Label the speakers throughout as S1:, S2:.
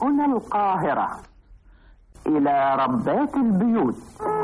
S1: هنا القاهرة إلى ربات البيوت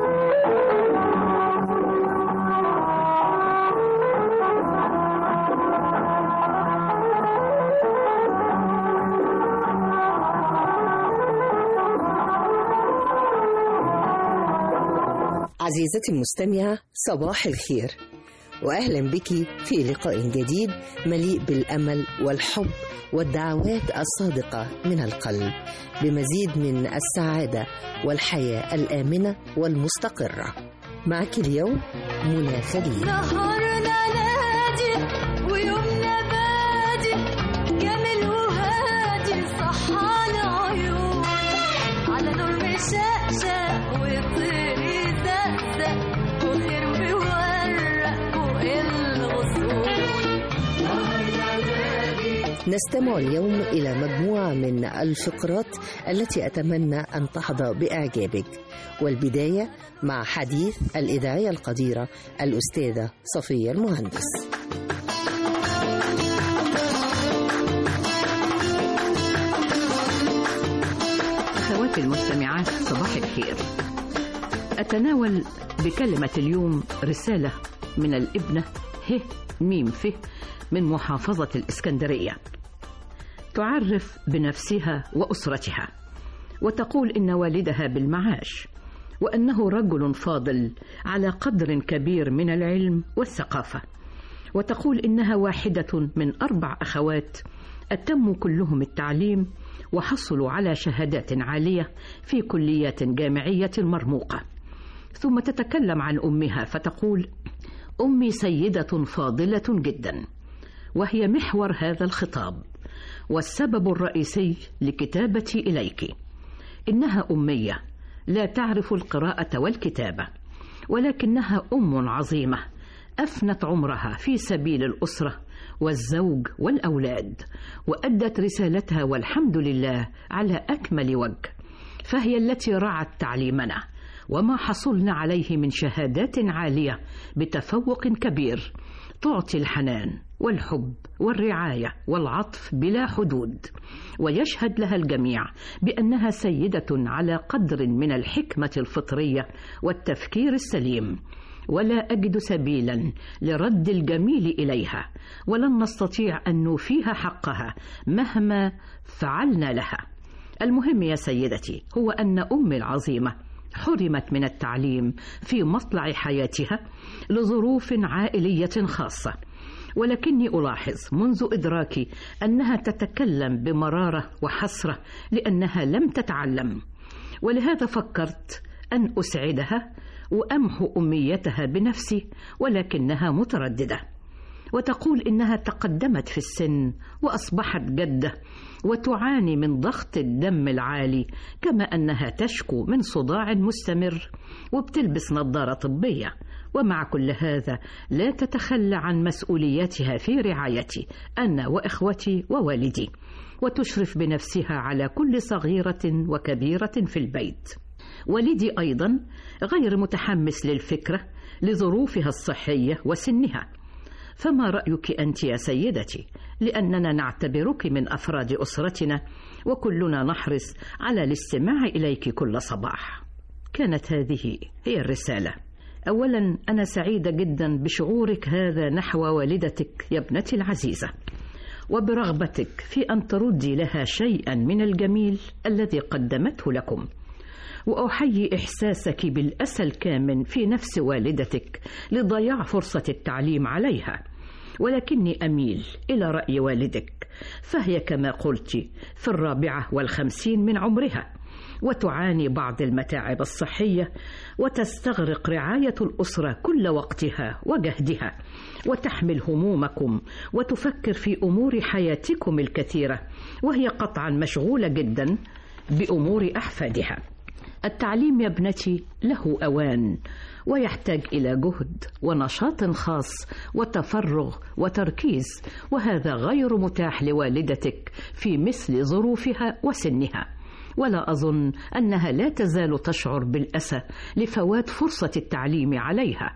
S2: عزيزتي المستمعة صباح الخير وأهلا بك في لقاء جديد مليء بالأمل والحب والدعوات الصادقة من القلب بمزيد من السعادة والحياة الآمنة والمستقرة معك اليوم منى خليل
S3: نهارنا نادي ويومنا بادي جميل وهادي صحانا عيون على نور مشقشق وطير يزقزق وخير مورق فوق الغصون
S2: نستمع اليوم إلى مجموعة من الفقرات التي أتمنى أن تحظى بإعجابك والبداية مع حديث الإذاعية القديرة الأستاذة صفية المهندس
S4: أخواتي المستمعات صباح الخير أتناول بكلمة اليوم رسالة من الابنة ه ميم ف من محافظة الإسكندرية تعرف بنفسها وأسرتها وتقول إن والدها بالمعاش وأنه رجل فاضل على قدر كبير من العلم والثقافة وتقول إنها واحدة من أربع أخوات أتموا كلهم التعليم وحصلوا على شهادات عالية في كليات جامعية مرموقة ثم تتكلم عن أمها فتقول أمي سيدة فاضلة جدا وهي محور هذا الخطاب والسبب الرئيسي لكتابتي إليك إنها أمية لا تعرف القراءة والكتابة ولكنها أم عظيمة أفنت عمرها في سبيل الأسرة والزوج والأولاد وأدت رسالتها والحمد لله على أكمل وجه فهي التي رعت تعليمنا وما حصلنا عليه من شهادات عالية بتفوق كبير تعطي الحنان والحب والرعاية والعطف بلا حدود ويشهد لها الجميع بأنها سيدة على قدر من الحكمة الفطرية والتفكير السليم ولا أجد سبيلا لرد الجميل إليها ولن نستطيع أن نوفيها حقها مهما فعلنا لها المهم يا سيدتي هو أن أمي العظيمة حرمت من التعليم في مطلع حياتها لظروف عائلية خاصة ولكني ألاحظ منذ إدراكي أنها تتكلم بمرارة وحسرة لأنها لم تتعلم ولهذا فكرت أن أسعدها وأمحو أميتها بنفسي ولكنها مترددة وتقول إنها تقدمت في السن وأصبحت جدة وتعاني من ضغط الدم العالي كما أنها تشكو من صداع مستمر وبتلبس نظارة طبية ومع كل هذا لا تتخلى عن مسؤولياتها في رعايتي أنا وإخوتي ووالدي وتشرف بنفسها على كل صغيرة وكبيرة في البيت والدي أيضا غير متحمس للفكرة لظروفها الصحية وسنها فما رأيك أنت يا سيدتي لأننا نعتبرك من أفراد أسرتنا وكلنا نحرص على الاستماع إليك كل صباح كانت هذه هي الرسالة أولا أنا سعيدة جدا بشعورك هذا نحو والدتك يا ابنتي العزيزة وبرغبتك في أن تردي لها شيئا من الجميل الذي قدمته لكم وأحيي إحساسك بالأسى الكامن في نفس والدتك لضياع فرصة التعليم عليها ولكني أميل إلى رأي والدك فهي كما قلت في الرابعة والخمسين من عمرها وتعاني بعض المتاعب الصحية وتستغرق رعاية الأسرة كل وقتها وجهدها وتحمل همومكم وتفكر في أمور حياتكم الكثيرة وهي قطعا مشغولة جدا بأمور أحفادها التعليم يا ابنتي له أوان ويحتاج إلى جهد ونشاط خاص وتفرغ وتركيز وهذا غير متاح لوالدتك في مثل ظروفها وسنها ولا أظن أنها لا تزال تشعر بالأسى لفوات فرصة التعليم عليها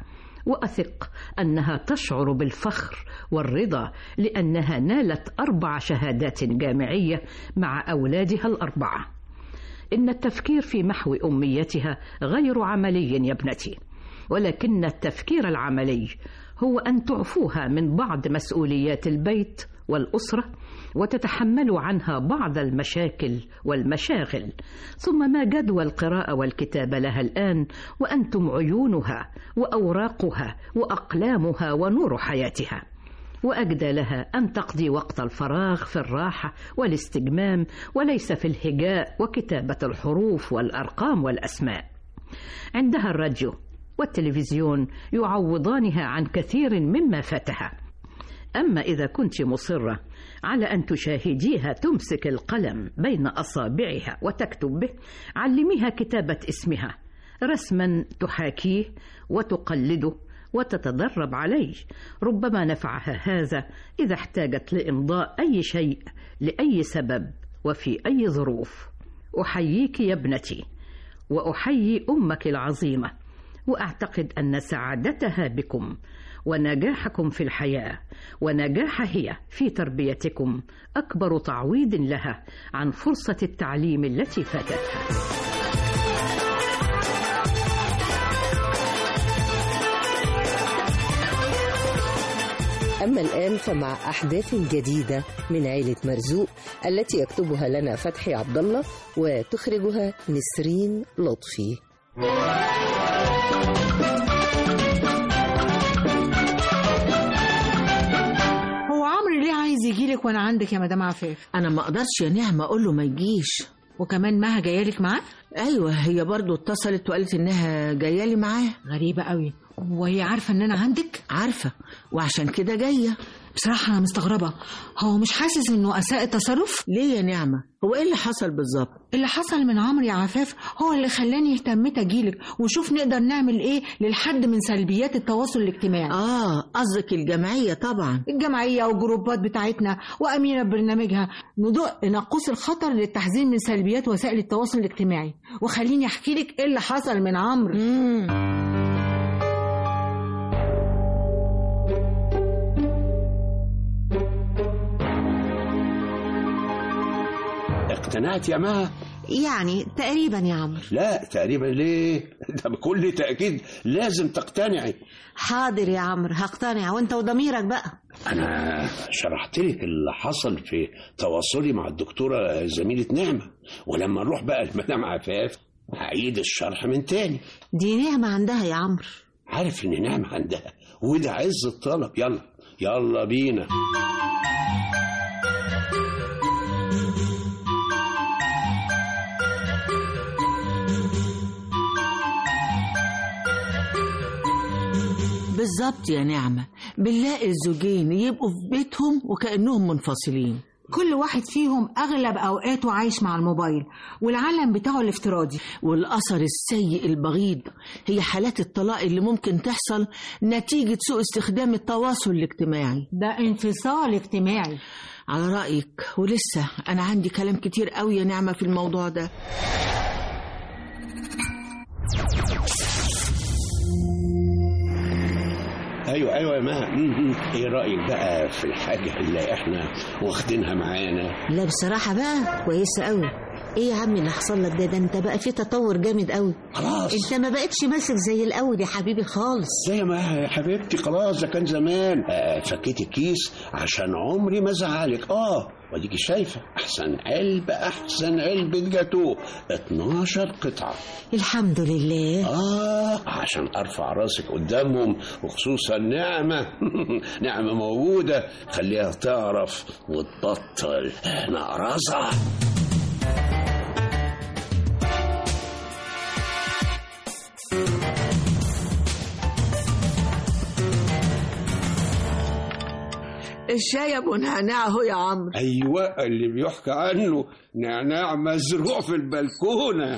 S4: وأثق أنها تشعر بالفخر والرضا لأنها نالت أربع شهادات جامعية مع أولادها الأربعة إن التفكير في محو أميتها غير عملي يا ابنتي ولكن التفكير العملي هو أن تعفوها من بعض مسؤوليات البيت والأسرة وتتحملوا عنها بعض المشاكل والمشاغل ثم ما جدوى القراءة والكتابة لها الآن وأنتم عيونها وأوراقها وأقلامها ونور حياتها وأجدى لها أن تقضي وقت الفراغ في الراحة والاستجمام وليس في الهجاء وكتابة الحروف والأرقام والأسماء عندها الراديو والتلفزيون يعوضانها عن كثير مما فاتها أما إذا كنت مصرة على أن تشاهديها تمسك القلم بين أصابعها وتكتب به علميها كتابة اسمها رسما تحاكيه وتقلده وتتدرب عليه ربما نفعها هذا إذا احتاجت لإمضاء أي شيء لأي سبب وفي أي ظروف أحييك يا ابنتي وأحيي أمك العظيمة وأعتقد أن سعادتها بكم ونجاحكم في الحياة ونجاح هي في تربيتكم أكبر تعويض لها عن فرصة التعليم التي فاتتها
S2: أما الآن فمع أحداث جديدة من عيلة مرزوق التي يكتبها لنا فتحي عبد الله وتخرجها نسرين لطفي
S5: هو عمرو ليه عايز يجيلك وانا عندك يا مدام عفاف
S6: انا ما اقدرش يا نعمه اقول له ما يجيش
S5: وكمان مها جايالك معاه
S6: ايوه هي برضو اتصلت وقالت انها جايه لي معاه
S5: غريبه قوي وهي عارفه ان انا عندك
S6: عارفه وعشان كده جايه
S5: بصراحه انا مستغربه هو مش حاسس انه اساء التصرف
S6: ليه يا نعمه هو ايه اللي حصل بالظبط
S5: اللي حصل من عمرو يا عفاف هو اللي خلاني اهتميت اجيلك ونشوف نقدر نعمل ايه للحد من سلبيات التواصل الاجتماعي
S6: اه قصدك الجمعيه طبعا
S5: الجمعية والجروبات بتاعتنا وأميرة ببرنامجها ندق ناقوس الخطر للتحذير من سلبيات وسائل التواصل الاجتماعي وخليني أحكي لك إيه اللي حصل من عمرو
S6: مم.
S7: اقتنعت يا مها
S8: يعني تقريبا يا عمرو
S7: لا تقريبا ليه ده بكل تأكيد لازم تقتنعي
S8: حاضر يا عمرو هقتنع وانت وضميرك بقى
S7: أنا شرحت لك اللي حصل في تواصلي مع الدكتورة زميلة نعمة ولما نروح بقى لمدام عفاف هعيد الشرح من تاني
S8: دي نعمة عندها يا عمرو
S7: عارف إن نعمة عندها وده عز الطلب يلا يلا بينا
S6: بالظبط يا نعمه بنلاقي الزوجين يبقوا في بيتهم وكانهم منفصلين
S5: كل واحد فيهم أغلب أوقاته عايش مع الموبايل والعالم بتاعه الافتراضي
S6: والأثر السيء البغيض هي حالات الطلاق اللي ممكن تحصل نتيجة سوء استخدام التواصل الاجتماعي
S5: ده انفصال اجتماعي
S6: على رأيك ولسه أنا عندي كلام كتير قوي يا نعمة في الموضوع ده
S7: ايوه ايوه يا مها م- م. ايه رايك بقى في الحاجه اللي احنا واخدينها معانا
S8: لا بصراحة بقى كويسة قوي ايه يا عمي اللي حصل لك ده ده انت بقى في تطور جامد قوي
S7: خلاص
S8: انت ما بقتش ماسك زي الاول يا حبيبي خالص
S7: زي ما يا حبيبتي خلاص ده كان زمان آه فكيت الكيس عشان عمري ما زعلك اه وديكي شايفه احسن علبه احسن علبه جاتوه 12 قطعه
S8: الحمد لله
S7: اه عشان ارفع راسك قدامهم وخصوصا نعمه نعمه موجوده خليها تعرف وتبطل نقرصه
S6: الشاي ابو نعناع اهو يا عمرو
S7: ايوه اللي بيحكى عنه نعناع مزروع في البلكونه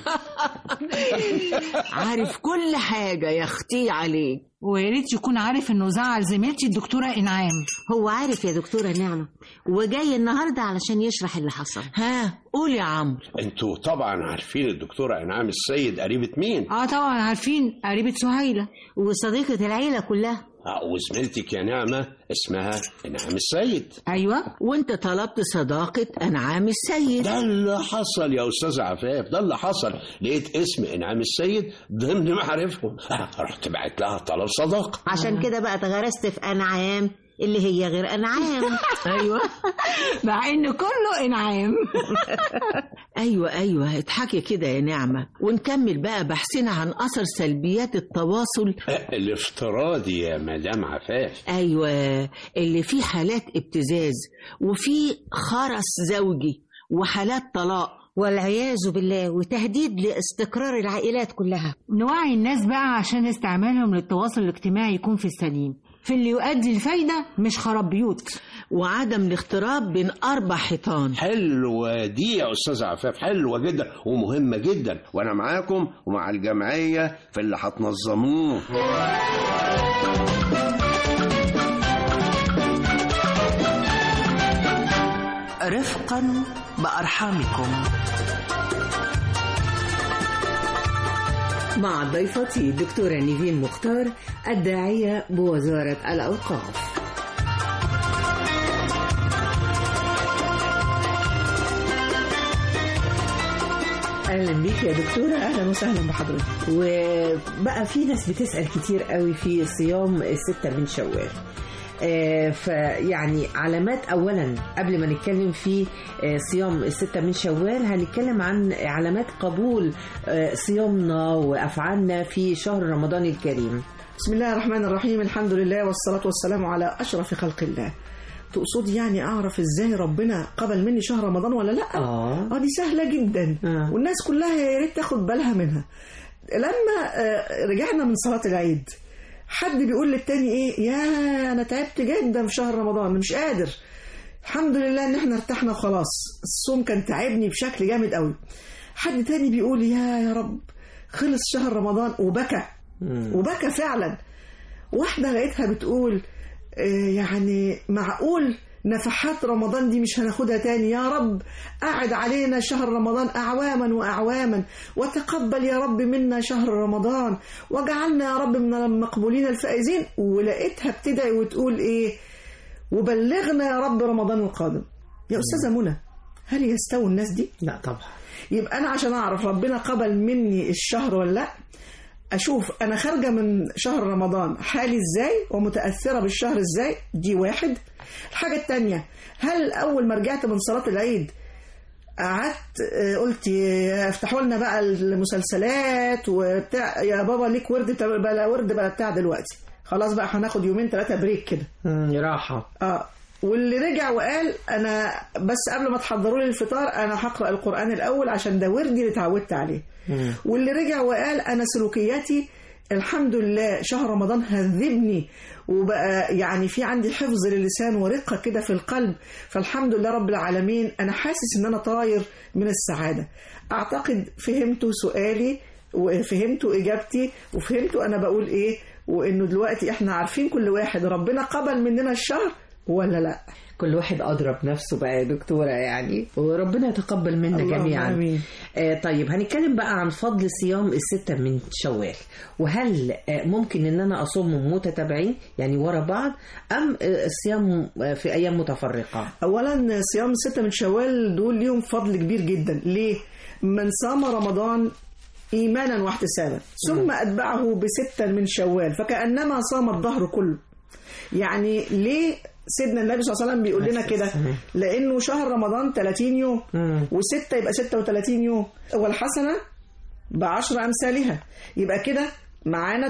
S6: عارف كل حاجة يا اختي عليك
S5: ويا ريت يكون عارف انه زعل زميلتي الدكتوره انعام
S8: هو عارف يا دكتورة نعمة وجاي النهاردة علشان يشرح اللي حصل
S6: ها قول يا عمرو
S7: انتوا طبعا عارفين الدكتوره انعام السيد قريبه مين
S5: اه طبعا عارفين قريبه سهيله
S8: وصديقة العيلة كلها
S7: آه، وزميلتك يا نعمه اسمها انعام السيد
S5: ايوه
S6: وانت طلبت صداقة انعام السيد
S7: ده اللي حصل يا استاذ عفاف ده اللي حصل لقيت اسم انعام السيد ضمن معارفهم آه، رحت بعت لها طلب صداقه
S8: عشان كده بقى اتغرست في أنعام اللي هي غير أنعام
S6: ايوه
S5: مع ان كله انعام
S6: ايوه ايوه اضحكي كده يا نعمة ونكمل بقى بحثنا عن اثر سلبيات التواصل
S7: آه، الافتراضي يا مدام عفاف
S6: ايوه اللي فيه حالات ابتزاز وفيه خرس زوجي وحالات طلاق
S8: والعياذ بالله وتهديد لاستقرار العائلات كلها
S5: نوعي الناس بقى عشان استعمالهم للتواصل الاجتماعي يكون في السليم في اللي يؤدي الفايده مش خراب بيوت
S6: وعدم الاغتراب بين اربع حيطان
S7: حلوة دي يا أستاذ عفاف حلوة جدا ومهمة جدا وأنا معاكم ومع الجمعية في اللي هتنظموه
S9: رفقا بأرحامكم
S2: مع ضيفتي الدكتورة نيفين مختار الداعية بوزارة الأوقاف
S10: اهلا بيك يا دكتوره اهلا وسهلا بحضرتك وبقى في ناس بتسال كتير قوي في صيام الستة من شوال آه، فيعني علامات اولا قبل ما نتكلم في آه، صيام الستة من شوال هنتكلم عن علامات قبول آه، صيامنا وافعالنا في شهر رمضان الكريم
S11: بسم الله الرحمن الرحيم الحمد لله والصلاة والسلام على أشرف خلق الله تقصدي يعني أعرف إزاي ربنا قبل مني شهر رمضان ولا لأ؟
S10: اه
S11: آه دي سهلة جدا
S10: آه.
S11: والناس كلها يا ريت تاخد بالها منها لما آه، رجعنا من صلاة العيد حد بيقول للتاني ايه يا انا تعبت جدا في شهر رمضان مش قادر الحمد لله ان احنا ارتحنا وخلاص الصوم كان تعبني بشكل جامد قوي حد تاني بيقول يا يا رب خلص شهر رمضان وبكى وبكى فعلا واحدة لقيتها بتقول آه، يعني معقول نفحات رمضان دي مش هناخدها تاني يا رب أعد علينا شهر رمضان أعواما وأعواما وتقبل يا رب منا شهر رمضان وجعلنا يا رب من المقبولين الفائزين ولقيتها بتدعي وتقول إيه وبلغنا يا رب رمضان القادم يا أستاذة منى هل يستوي الناس دي؟
S10: لا طبعا
S11: يبقى انا عشان اعرف ربنا قبل مني الشهر ولا لا اشوف انا خارجه من شهر رمضان حالي ازاي ومتاثره بالشهر ازاي دي واحد الحاجه التانية هل اول ما رجعت من صلاه العيد قعدت آه، قلت آه، افتحوا لنا بقى المسلسلات وبتاع يا بابا ليك ورد بتاع- بلا ورد بلا بتاع دلوقتي خلاص بقى هناخد يومين ثلاثه بريك كده
S10: مم، راحه
S11: اه واللي رجع وقال انا بس قبل ما تحضروا لي الفطار انا هقرا القران الاول عشان ده وردي اللي اتعودت عليه
S10: مم.
S11: واللي رجع وقال انا سلوكياتي الحمد لله شهر رمضان هذبني وبقى يعني في عندي حفظ للسان ورقه كده في القلب فالحمد لله رب العالمين انا حاسس ان انا طاير من السعاده اعتقد فهمتوا سؤالي وفهمتوا اجابتي وفهمتوا انا بقول ايه وانه دلوقتي احنا عارفين كل واحد ربنا قبل مننا الشهر ولا لا
S10: كل واحد أضرب نفسه بقى يا دكتورة يعني وربنا يتقبل منا
S11: اللهم
S10: جميعا
S11: آمين.
S10: آه طيب هنتكلم بقى عن فضل صيام الستة من شوال وهل آه ممكن ان انا اصومهم متتابعين يعني ورا بعض ام آه الصيام آه في ايام متفرقة
S11: اولا صيام ستة من شوال دول ليهم فضل كبير جدا ليه من صام رمضان ايمانا واحتسابا ثم اتبعه بستة من شوال فكانما صام الظهر كله يعني ليه سيدنا النبي صلى الله عليه وسلم بيقول لنا كده لانه شهر رمضان 30 يوم وستة يبقى 36 يوم والحسنه بعشر امثالها يبقى كده معانا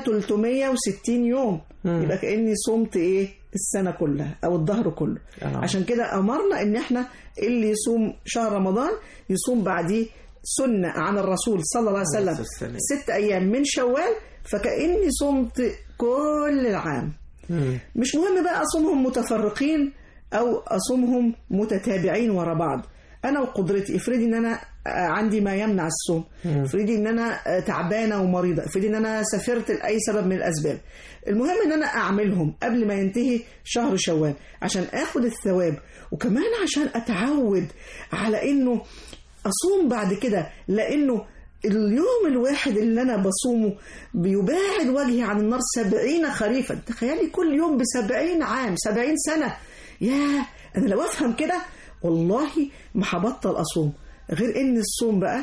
S11: 360 يوم
S10: مم.
S11: يبقى كاني صمت ايه السنه كلها او الظهر كله
S10: آه.
S11: عشان كده امرنا ان احنا اللي يصوم شهر رمضان يصوم بعديه سنه عن الرسول صلى الله عليه
S10: عليه
S11: وسلم
S10: الصلاة والسلام.
S11: ست ايام من شوال فكاني صمت كل العام
S10: مم.
S11: مش مهم بقى اصومهم متفرقين او اصومهم متتابعين ورا بعض انا وقدرتي افرضي ان انا آه، عندي ما يمنع الصوم افرضي ان انا آه، تعبانه ومريضه افرضي ان انا سافرت لاي سبب من الاسباب المهم ان انا اعملهم قبل ما ينتهي شهر شوال عشان اخد الثواب وكمان عشان اتعود على انه اصوم بعد كده لانه اليوم الواحد اللي انا بصومه بيباعد وجهي عن النار سبعين خريفا تخيلي كل يوم بسبعين عام سبعين سنة ياه انا لو افهم كده والله ما هبطل اصوم غير ان الصوم بقى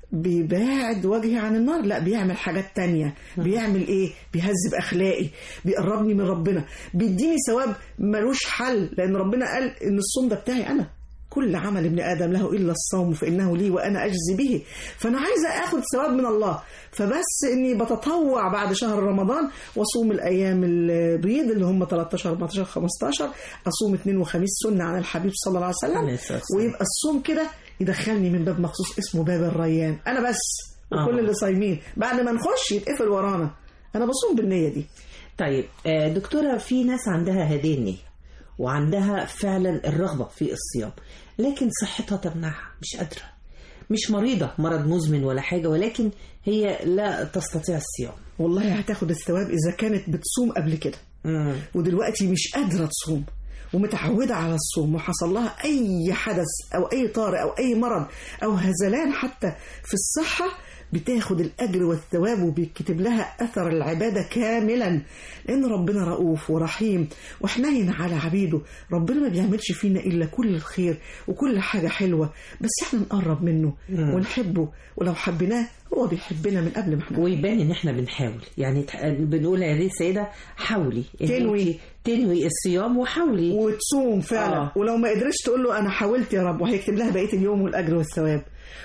S11: بيباعد وجهي عن النار لا بيعمل حاجات تانية بيعمل ايه بيهذب اخلاقي بيقربني من ربنا بيديني ثواب ملوش حل لان ربنا قال ان الصوم ده بتاعي انا كل عمل ابن ادم له الا الصوم فانه لي وانا اجزي به فانا عايزه اخد ثواب من الله فبس اني بتطوع بعد شهر رمضان واصوم الايام البيض اللي هم 13 14 15 اصوم اثنين وخميس سنه عن الحبيب صلى الله عليه
S10: عليه
S11: وسلم
S10: الصلاة والسلام.
S11: ويبقى الصوم كده يدخلني من باب مخصوص اسمه باب الريان انا بس وكل
S10: آه.
S11: اللي صايمين بعد ما نخش يتقفل ورانا انا بصوم بالنيه دي
S10: طيب آه، دكتورة في ناس عندها هذه النية وعندها فعلا الرغبة في الصيام لكن صحتها تمنعها مش قادرة مش مريضة مرض مزمن ولا حاجة ولكن هي لا تستطيع الصيام
S11: والله هتاخد الثواب اذا كانت بتصوم قبل كده
S10: مم.
S11: ودلوقتي مش قادرة تصوم ومتعودة على الصوم وحصل لها أي حدث أو أي طارئ أو أي مرض أو هزلان حتى في الصحة بتاخد الأجر والثواب وبيكتب لها أثر العبادة كاملا لأن ربنا رؤوف ورحيم وحنين على عبيده ربنا ما بيعملش فينا إلا كل الخير وكل حاجة حلوة بس احنا نقرب منه
S10: مم.
S11: ونحبه ولو حبيناه هو بيحبنا من قبل ما احنا
S10: ويبان ان احنا بنحاول يعني تح- بنقول يا هذه السيدة حاولي إن
S11: تنوي.
S10: أنت تنوي الصيام وحاولي
S11: وتصوم فعلا
S10: آه.
S11: آه. ولو ما قدرتش تقول له انا حاولت يا رب وهيكتب لها بقيه اليوم والاجر والثواب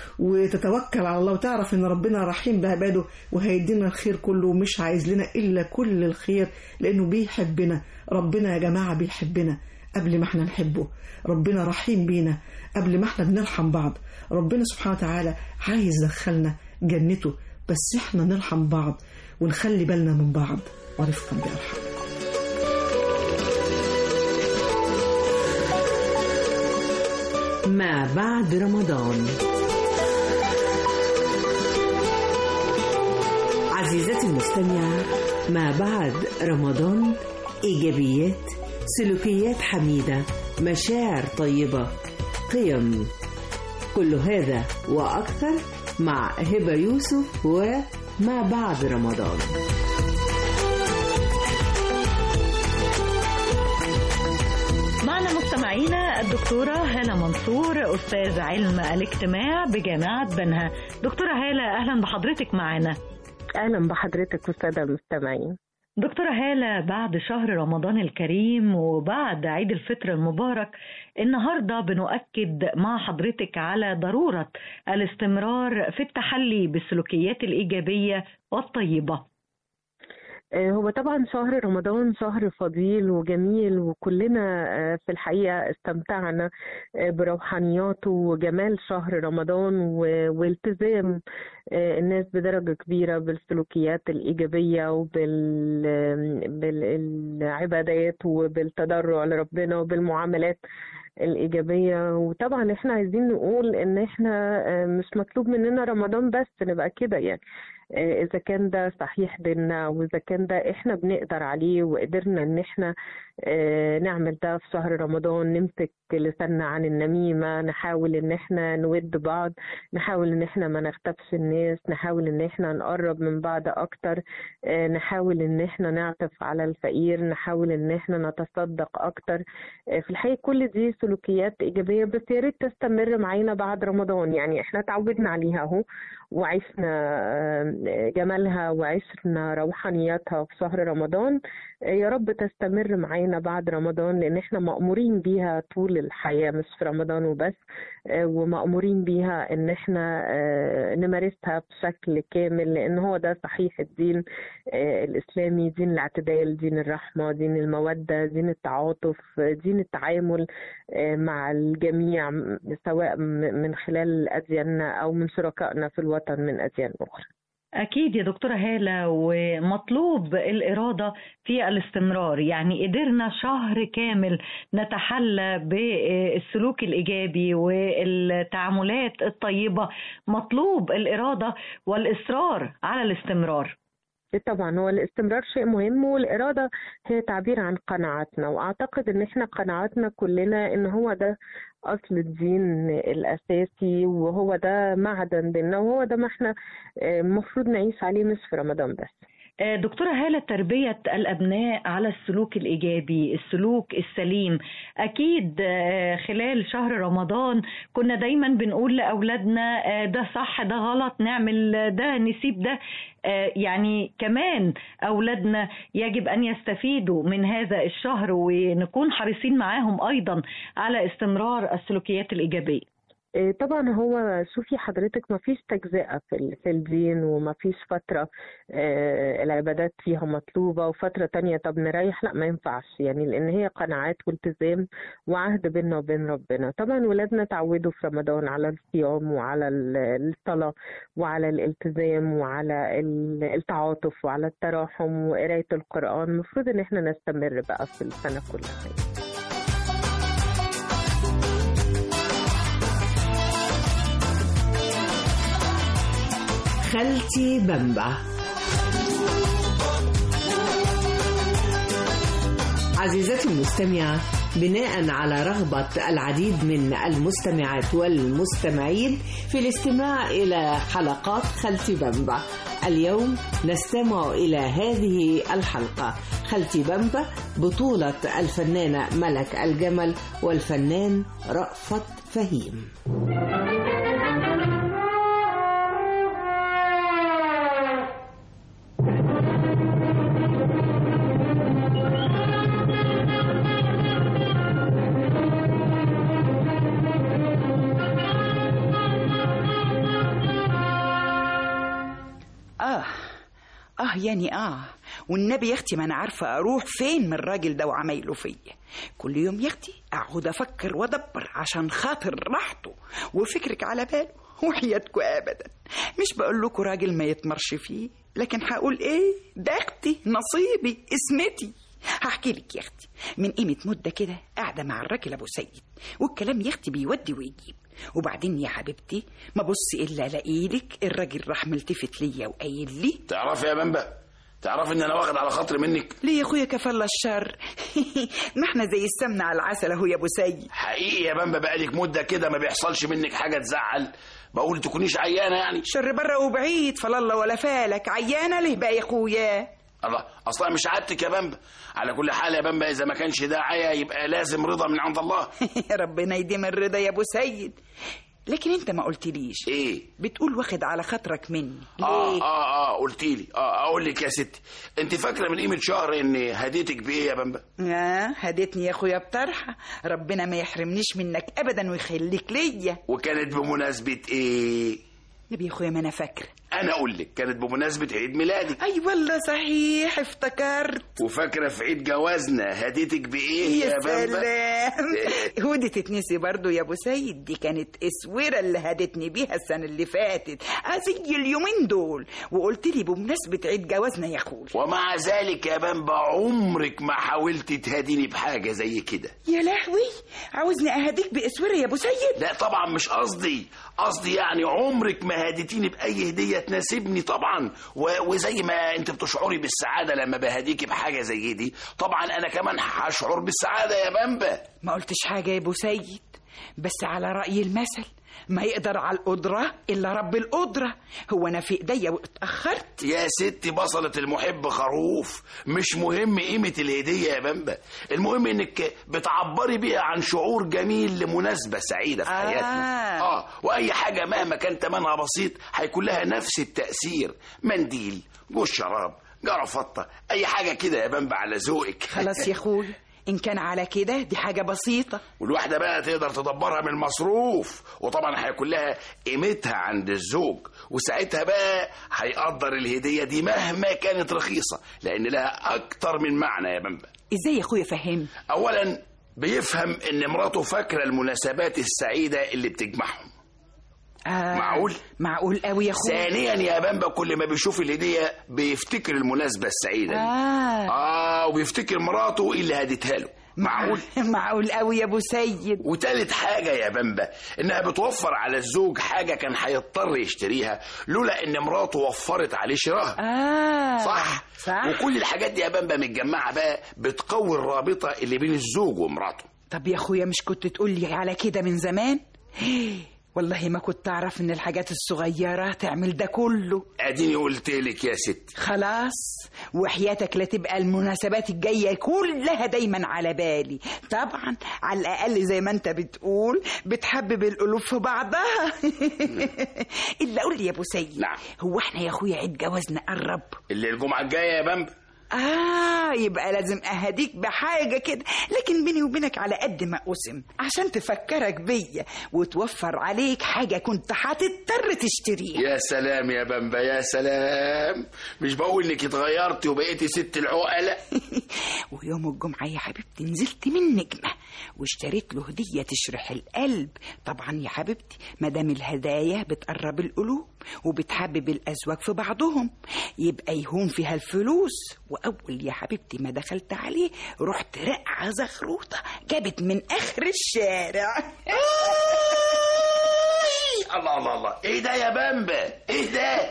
S11: وتتوكل على الله وتعرف ان ربنا رحيم بعباده وهيدينا الخير كله ومش عايز لنا الا كل الخير لانه بيحبنا ربنا يا جماعه بيحبنا قبل ما احنا نحبه ربنا رحيم بينا قبل ما احنا بنرحم بعض ربنا سبحانه وتعالى عايز يدخلنا جنته بس احنا نرحم بعض ونخلي بالنا من بعض ورفقا بأرحم
S10: ما بعد رمضان عزيزتي المستمعة ما بعد رمضان إيجابيات سلوكيات حميدة مشاعر طيبة قيم كل هذا وأكثر مع هبة يوسف وما بعد رمضان
S12: معنا مستمعينا الدكتورة هالة منصور أستاذ علم الاجتماع بجامعة بنها دكتورة هالة أهلا بحضرتك معنا
S13: أهلا بحضرتك والسادة المستمعين
S12: دكتورة هالة بعد شهر رمضان الكريم وبعد عيد الفطر المبارك النهاردة بنؤكد مع حضرتك على ضرورة الاستمرار في التحلي بالسلوكيات الإيجابية والطيبة
S13: آه، هو طبعا شهر رمضان شهر فضيل وجميل وكلنا آه، في الحقيقة استمتعنا آه، بروحانياته وجمال شهر رمضان و- والتزام آه، الناس بدرجة كبيرة بالسلوكيات الإيجابية وبالعبادات وبالتضرع لربنا وبالمعاملات الإيجابية وطبعا احنا عايزين نقول إن احنا آه، مش مطلوب مننا رمضان بس نبقى كده يعني آه، إذا كان ده صحيح ديننا وإذا كان ده إحنا بنقدر عليه وقدرنا إن إحنا آه، نعمل ده في شهر رمضان نمسك لساننا عن النميمة نحاول إن إحنا نود بعض نحاول إن إحنا ما نغتابش الناس نحاول إن إحنا نقرب من بعض أكتر آه، نحاول إن إحنا نعطف على الفقير نحاول إن إحنا نتصدق أكتر آه، في الحقيقة كل دي سلوكيات إيجابية بس يا ريت تستمر معانا بعد رمضان يعني إحنا تعودنا عليها أهو وعشنا آه، جمالها وعشنا روحانياتها في شهر رمضان آه، يا رب تستمر معانا بعد رمضان لأن احنا مأمورين بيها طول الحياة مش في رمضان وبس آه، ومأمورين بيها إن احنا آه، نمارسها بشكل كامل لأن هو ده صحيح الدين آه، الإسلامي دين الاعتدال دين الرحمة دين المودة دين التعاطف آه، دين التعامل آه، مع الجميع م- سواء م- من خلال أدياننا أو من شركائنا في الوطن من أديان أخرى
S12: أكيد يا دكتورة هالة ومطلوب الإرادة في الاستمرار يعني قدرنا شهر كامل نتحلى بالسلوك الإيجابي والتعاملات الطيبة مطلوب الإرادة والإصرار على الاستمرار
S13: طبعا هو الاستمرار شيء مهم والإرادة هي تعبير عن قناعاتنا وأعتقد إن إحنا قناعاتنا كلنا إن هو ده أصل الدين الأساسي وهو ده معدن ديننا وهو ده ما إحنا آه، المفروض نعيش عليه مش في رمضان بس
S12: آه، دكتورة هالة تربية الأبناء على السلوك الإيجابي السلوك السليم أكيد آه، خلال شهر رمضان كنا دايما بنقول لأولادنا آه، ده صح ده غلط نعمل ده نسيب ده آه، يعني كمان أولادنا يجب أن يستفيدوا من هذا الشهر ونكون حريصين معاهم أيضا على استمرار السلوكيات الإيجابية
S13: إيه طبعا هو شوفي حضرتك ما فيش تجزئة في ال- في الدين وما فيش فترة آه، العبادات فيها مطلوبة وفترة تانية طب نريح لا ما ينفعش يعني لأن هي قناعات والتزام وعهد بيننا وبين ربنا طبعا ولادنا تعودوا في رمضان على الصيام وعلى ال- الصلاة وعلى الالتزام وعلى ال- التعاطف وعلى التراحم وقراية القرآن المفروض إن احنا نستمر بقى في السنة كلها
S6: خالتي بمبع عزيزتي المستمعة بناء على رغبة العديد من المستمعات والمستمعين في الاستماع إلى حلقات خالتي بمبع اليوم نستمع إلى هذه الحلقة خالتي بمبع بطولة الفنانة ملك الجمل والفنان رأفت فهيم
S14: آه آه يعني آه والنبي يا أختي ما أنا عارفة أروح فين من الراجل ده وعمايله فيا كل يوم يا أختي أقعد أفكر وأدبر عشان خاطر راحته وفكرك على باله وحياتكم أبدا مش بقول لكم راجل ما يتمرش فيه لكن هقول إيه ده أختي نصيبي اسمتي هحكي لك يا اختي من قيمة مدة كده قاعدة مع الراجل أبو سيد والكلام يا اختي بيودي ويجيب وبعدين يا حبيبتي ما بص إلا ألاقيلك الراجل راح ملتفت ليا وقايل لي
S15: تعرفي يا بمبا تعرفي ان انا واخد على خاطري منك
S14: ليه يا اخويا كفل الشر ما احنا زي السمنة على العسل اهو يا ابو سيد
S15: حقيقي يا بمبا بقالك مده كده ما بيحصلش منك حاجه تزعل بقول تكونيش عيانه يعني
S14: شر بره وبعيد فلا ولا فالك عيانه ليه بقى يا اخويا
S15: الله اصلا مش عادتك يا بمبا على كل حال يا بمبا اذا ما كانش ده عيا يبقى لازم رضا من عند الله
S14: ربنا يديم الرضا يا ابو سيد لكن انت ما قلتليش
S15: ايه
S14: بتقول واخد على خاطرك مني
S15: اه
S14: ليه؟
S15: اه اه قلتي لي اه اقول لك يا ستي انت فاكره من قيمه شهر ان هديتك بايه يا بمبا
S14: آه هديتني يا اخويا بطرحه ربنا ما يحرمنيش منك ابدا ويخليك ليا
S15: وكانت بمناسبه ايه
S14: نبي يا اخويا ما انا فاكره
S15: انا اقول لك كانت بمناسبه عيد ميلادك
S14: اي والله صحيح افتكرت
S15: وفاكره في عيد جوازنا هديتك بايه يا,
S14: يا
S15: بمبا
S14: سلام ودي تتنسي برضو يا ابو سيد دي كانت اسوره اللي هدتني بيها السنه اللي فاتت زي اليومين دول وقلت لي بمناسبه عيد جوازنا يا اخوي
S15: ومع ذلك يا بمبا عمرك ما حاولت تهديني بحاجه زي كده
S14: يا لهوي عاوزني اهديك باسوره يا ابو سيد
S15: لا طبعا مش قصدي قصدي يعني عمرك ما هديتيني باي هديه تناسبني طبعا و... وزي ما انت بتشعري بالسعاده لما بهديكي بحاجه زي دي طبعا انا كمان هشعر بالسعاده يا بمبا
S14: ما قلتش حاجه يا ابو سيد بس على راي المثل ما يقدر على القدرة إلا رب القدرة هو أنا في إيديا واتأخرت
S15: يا ستي بصلة المحب خروف مش مهم قيمة الهدية يا بمبا المهم انك بتعبري بيها عن شعور جميل لمناسبة سعيدة في
S14: آه.
S15: حياتنا اه واي حاجة مهما كان تمنها بسيط هيكون لها نفس التأثير منديل جوز شراب جرفطة اي حاجة كده يا بمبا على ذوقك
S14: خلاص يا أخوي إن كان على كده دي حاجة بسيطة
S15: والواحدة بقى تقدر تدبرها من المصروف وطبعا هيكون لها قيمتها عند الزوج وساعتها بقى هيقدر الهدية دي مهما كانت رخيصة لأن لها أكتر من معنى يا بمبا
S14: إزاي يا أخويا فهمني
S15: أولا بيفهم إن مراته فاكرة المناسبات السعيدة اللي بتجمعهم
S14: آه
S15: معقول
S14: معقول قوي يا اخويا
S15: ثانيا يا بامبا كل ما بيشوف الهديه بيفتكر المناسبه السعيده دي
S14: آه.
S15: اه وبيفتكر مراته اللي هدتها له معقول
S14: معقول قوي يا ابو سيد
S15: وتالت حاجة يا بامبا إنها بتوفر على الزوج حاجة كان هيضطر يشتريها لولا إن مراته وفرت عليه شراها
S14: آه
S15: صح
S14: صح
S15: وكل الحاجات دي يا بامبا متجمعة بقى بتقوي الرابطة اللي بين الزوج ومراته
S14: طب يا اخويا مش كنت تقول لي على كده من زمان والله ما كنت اعرف ان الحاجات الصغيره تعمل ده كله
S15: اديني قلت لك يا ست
S14: خلاص وحياتك لا تبقى المناسبات الجايه كلها دايما على بالي طبعا على الاقل زي ما انت بتقول بتحبب القلوب في بعضها الا قول لي يا ابو سيد
S15: نعم.
S14: هو احنا يا اخويا عيد جوازنا قرب
S15: اللي الجمعة الجاية يا بامبا
S14: آه يبقى لازم أهديك بحاجة كده لكن بيني وبينك على قد ما أقسم عشان تفكرك بيا وتوفر عليك حاجة كنت هتضطر تشتريها
S15: يا سلام يا بامبا يا سلام مش بقول انك اتغيرتي وبقيتي ست العقلة
S14: ويوم الجمعة يا حبيبتي نزلت من نجمة واشتريت له هدية تشرح القلب طبعا يا حبيبتي مادام الهدايا بتقرب القلوب وبتحبب الأزواج في بعضهم يبقى يهون فيها الفلوس وأول يا حبيبتي ما دخلت عليه رحت رقعة زخروطة جابت من آخر الشارع
S15: الله الله الله ايه ده يا بامبا ايه ده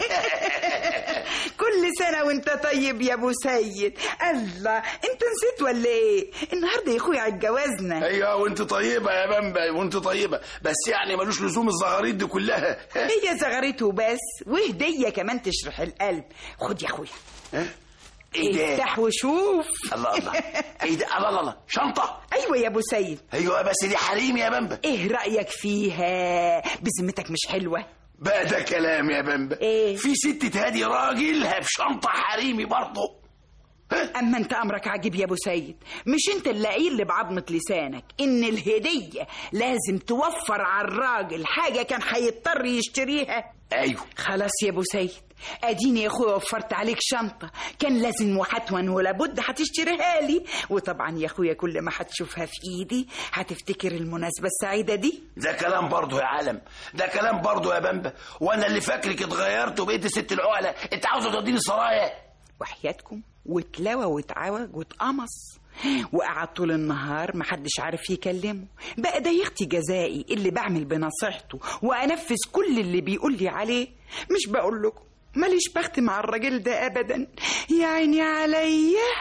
S14: كل سنة وانت طيب يا ابو سيد الله انت نسيت ولا ايه النهارده يا اخويا عيد جوازنا
S15: ايوه وانت طيبة يا بامبا وانت طيبة بس يعني ملوش لزوم الزغاريد دي كلها
S14: هي زغرته بس وهدية كمان تشرح القلب خد يا اخويا
S15: ايه ده
S14: افتح وشوف
S15: الله الله ايه ده الله الله الله شنطة
S14: ايوه يا ابو سيد
S15: ايوه بس دي حريم يا بامبا
S14: ايه رأيك فيها بذمتك مش حلوة
S15: بقى ده كلام يا بامبا
S14: ايه
S15: في ست تهدي راجلها بشنطة حريمي برضه
S14: اما انت امرك عجيب يا ابو سيد مش انت اللي قايل بعظمة لسانك ان الهدية لازم توفر على الراجل حاجة كان هيضطر يشتريها
S15: ايوه
S14: خلاص يا ابو سيد اديني يا اخويا وفرت عليك شنطه كان لازم وحتما ولا بد هتشتريها لي وطبعا يا اخويا كل ما هتشوفها في ايدي هتفتكر المناسبه السعيده دي
S15: ده كلام برضه يا عالم ده كلام برضه يا بامبا وانا اللي فاكرك اتغيرت وبقيت ست العقلة انت عاوزه توديني سرايا
S14: وحياتكم واتلوى واتعوج واتقمص وقعد طول النهار محدش عارف يكلمه بقى ده يختي جزائي اللي بعمل بنصيحته وانفذ كل اللي بيقول لي عليه مش بقول لكم ماليش بخت مع الراجل ده ابدا يا عيني عليا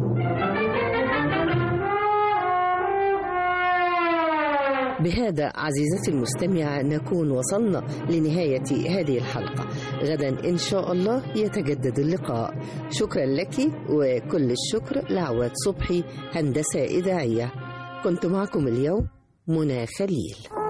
S2: بهذا عزيزتي المستمعة نكون وصلنا لنهاية هذه الحلقة غدا إن شاء الله يتجدد اللقاء شكرا لك وكل الشكر لعواد صبحي هندسة إذاعية كنت معكم اليوم منى خليل